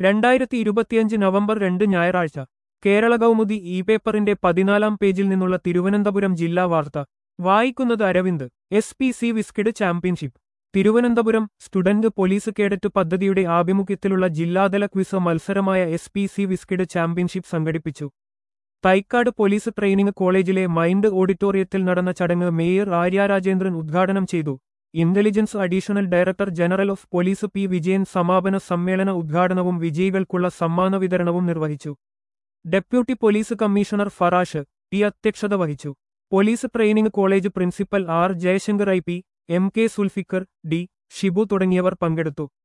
രണ്ടായിരത്തി ഇരുപത്തിയഞ്ച് നവംബർ രണ്ട് ഞായറാഴ്ച കേരള കൗമുദി ഇ പേപ്പറിന്റെ പതിനാലാം പേജിൽ നിന്നുള്ള തിരുവനന്തപുരം ജില്ലാ വാർത്ത വായിക്കുന്നത് Aravind S P C whizkid championship Thiruvananthapuram student police cadet പദ്ധതിയുടെ ആഭിമുഖ്യത്തിലുള്ള ജില്ലാതല ക്വിസ് മത്സരമായ S P C whizkid championship സംഘടിപ്പിച്ചു തൈക്കാട് പോലീസ് ട്രെയിനിംഗ് കോളേജിലെ മൈൻഡ് ഓഡിറ്റോറിയത്തിൽ നടന്ന ചടങ്ങ് മേയർ ആര്യ രാജേന്ദ്രൻ ഉദ്ഘാടനം ചെയ്തു intelligence additional director general of police P Vijayan സമാപന സമ്മേളന ഉദ്ഘാടനവും വിജയികൾക്കുള്ള സമ്മാന വിതരണവും നിർവഹിച്ചു deputy police commissioner Farash T അധ്യക്ഷത വഹിച്ചു police training college principal R Jayashankar I P M K Zulfikar D Shibu തുടങ്ങിയവർ പങ്കെടുത്തു